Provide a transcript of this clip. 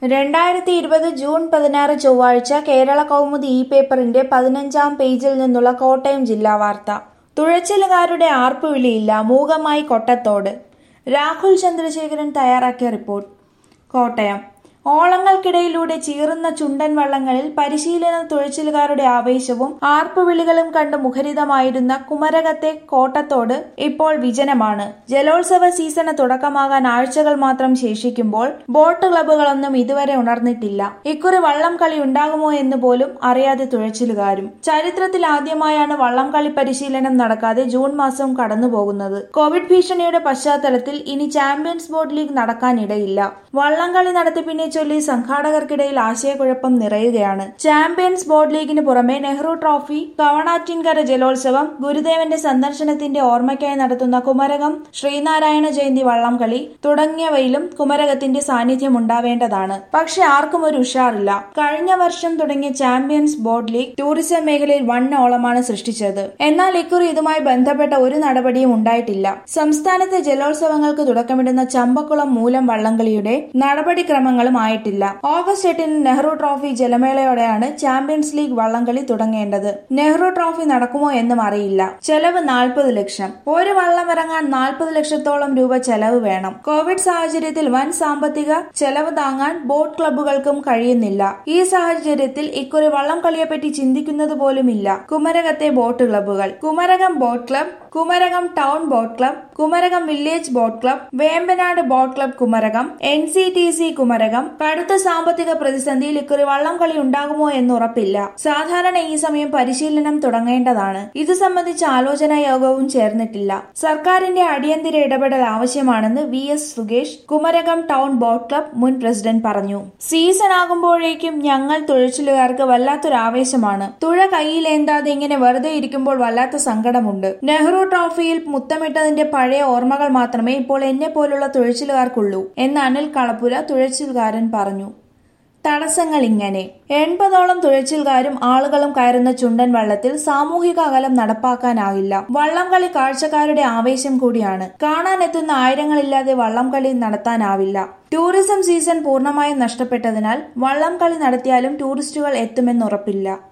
രണ്ടായിരത്തി ഇരുപത് ജൂൺ പതിനാറ് ചൊവ്വാഴ്ച കേരള കൗമുദി ഇ പേപ്പറിന്റെ പതിനഞ്ചാം പേജിൽ നിന്നുള്ള കോട്ടയം ജില്ലാ വാർത്ത തുഴച്ചിലുകാരുടെ ആർപ്പുവിളിയില്ല മൂകമായി കൊട്ടത്തോട് രാഹുൽ ചന്ദ്രശേഖരൻ തയ്യാറാക്കിയ റിപ്പോർട്ട് കോട്ടയം ഓളങ്ങൾക്കിടയിലൂടെ ചീറുന്ന ചുണ്ടൻ വള്ളങ്ങളിൽ പരിശീലന തുഴച്ചിലുകാരുടെ ആവേശവും ആർപ്പുവിളികളും കണ്ട് മുഖരിതമായിരുന്ന കുമരകത്തെ കോട്ടത്തോട് ഇപ്പോൾ വിജനമാണ് ജലോത്സവ സീസണ് തുടക്കമാകാൻ ആഴ്ചകൾ മാത്രം ശേഷിക്കുമ്പോൾ ബോട്ട് ക്ലബ്ബുകളൊന്നും ഇതുവരെ ഉണർന്നിട്ടില്ല ഇക്കുറി വള്ളം കളി ഉണ്ടാകുമോ എന്ന് പോലും അറിയാതെ തുഴച്ചിലുകാരും ചരിത്രത്തിൽ ആദ്യമായാണ് വള്ളം കളി പരിശീലനം നടക്കാതെ ജൂൺ മാസം കടന്നുപോകുന്നത് കോവിഡ് ഭീഷണിയുടെ പശ്ചാത്തലത്തിൽ ഇനി ചാമ്പ്യൻസ് ബോട്ട് ലീഗ് നടക്കാനിടയില്ല വള്ളംകളി നടത്തിപ്പിനെ ചൊല്ലി സംഘാടകർക്കിടയിൽ ആശയക്കുഴപ്പം നിറയുകയാണ് ചാമ്പ്യൻസ് ബോർഡ് ലീഗിന് പുറമെ നെഹ്റു ട്രോഫി കവണാറ്റിൻകര ജലോത്സവം ഗുരുദേവന്റെ സന്ദർശനത്തിന്റെ ഓർമ്മയ്ക്കായി നടത്തുന്ന കുമരകം ശ്രീനാരായണ ജയന്തി വള്ളംകളി തുടങ്ങിയവയിലും കുമരകത്തിന്റെ സാന്നിധ്യം ഉണ്ടാവേണ്ടതാണ് പക്ഷെ ആർക്കും ഒരു ഉഷാറില്ല കഴിഞ്ഞ വർഷം തുടങ്ങിയ ചാമ്പ്യൻസ് ബോർഡ് ലീഗ് ടൂറിസം മേഖലയിൽ വൻ ഓളമാണ് സൃഷ്ടിച്ചത് എന്നാൽ ഇക്കുറി ഇതുമായി ബന്ധപ്പെട്ട ഒരു നടപടിയും ഉണ്ടായിട്ടില്ല സംസ്ഥാനത്തെ ജലോത്സവങ്ങൾക്ക് തുടക്കമിടുന്ന ചമ്പക്കുളം മൂലം വള്ളംകളിയുടെ നടപടിക്രമങ്ങളും ആയിട്ടില്ല ഓഗസ്റ്റ് എട്ടിന് നെഹ്റു ട്രോഫി ജലമേളയോടെയാണ് ചാമ്പ്യൻസ് ലീഗ് വള്ളംകളി തുടങ്ങേണ്ടത് നെഹ്റു ട്രോഫി നടക്കുമോ എന്നും അറിയില്ല ചെലവ് നാൽപ്പത് ലക്ഷം ഒരു വള്ളം ഇറങ്ങാൻ നാൽപ്പത് ലക്ഷത്തോളം രൂപ ചെലവ് വേണം കോവിഡ് സാഹചര്യത്തിൽ വൻ സാമ്പത്തിക ചെലവ് താങ്ങാൻ ബോട്ട് ക്ലബ്ബുകൾക്കും കഴിയുന്നില്ല ഈ സാഹചര്യത്തിൽ ഇക്കുറി വള്ളം കളിയെപ്പറ്റി ചിന്തിക്കുന്നത് പോലുമില്ല കുമരകത്തെ ബോട്ട് ക്ലബ്ബുകൾ Kumarakom boat club Kumarakom town boat club Kumarakom village boat club Vembanad boat club Kumarakom N C T C Kumarakom കടുത്ത സാമ്പത്തിക പ്രതിസന്ധിയിൽ ഇക്കുറി വള്ളം കളി ഉണ്ടാകുമോ എന്ന് ഉറപ്പില്ല സാധാരണ ഈ സമയം പരിശീലനം തുടങ്ങേണ്ടതാണ് ഇത് സംബന്ധിച്ച് ആലോചനാ യോഗവും ചേർന്നിട്ടില്ല സർക്കാരിന്റെ അടിയന്തര ഇടപെടൽ ആവശ്യമാണെന്ന് V S Sukesh Kumarakom town boat club മുൻ പ്രസിഡന്റ് പറഞ്ഞു സീസൺ ആകുമ്പോഴേക്കും ഞങ്ങൾ തുഴച്ചിലുകാർക്ക് വല്ലാത്തൊരു ആവേശമാണ് തുഴ കൈയിലേന്താതെ ഇങ്ങനെ വെറുതെ ഇരിക്കുമ്പോൾ വല്ലാത്ത സങ്കടമുണ്ട് നെഹ്റു ട്രോഫിയിൽ മുത്തമിട്ടതിന്റെ പഴയ ഓർമ്മകൾ മാത്രമേ ഇപ്പോൾ എന്നെ പോലുള്ള തുഴച്ചിലുകാർക്കുള്ളൂ എന്ന് അനിൽ കളപ്പുര തുഴച്ചിലുകാരൻ പറഞ്ഞു തടസ്സങ്ങൾ ഇങ്ങനെ എൺപതോളം തുഴച്ചിൽക്കാരും ആളുകളും കയറുന്ന ചുണ്ടൻ വള്ളത്തിൽ സാമൂഹിക അകലം നടപ്പാക്കാനാകില്ല വള്ളംകളി കാഴ്ചക്കാരുടെ ആവേശം കൂടിയാണ് കാണാനെത്തുന്ന ആയിരങ്ങളില്ലാതെ വള്ളംകളി നടത്താനാവില്ല ടൂറിസം സീസൺ പൂർണ്ണമായും നഷ്ടപ്പെട്ടതിനാൽ വള്ളം കളി നടത്തിയാലും ടൂറിസ്റ്റുകൾ എത്തുമെന്നുറപ്പില്ല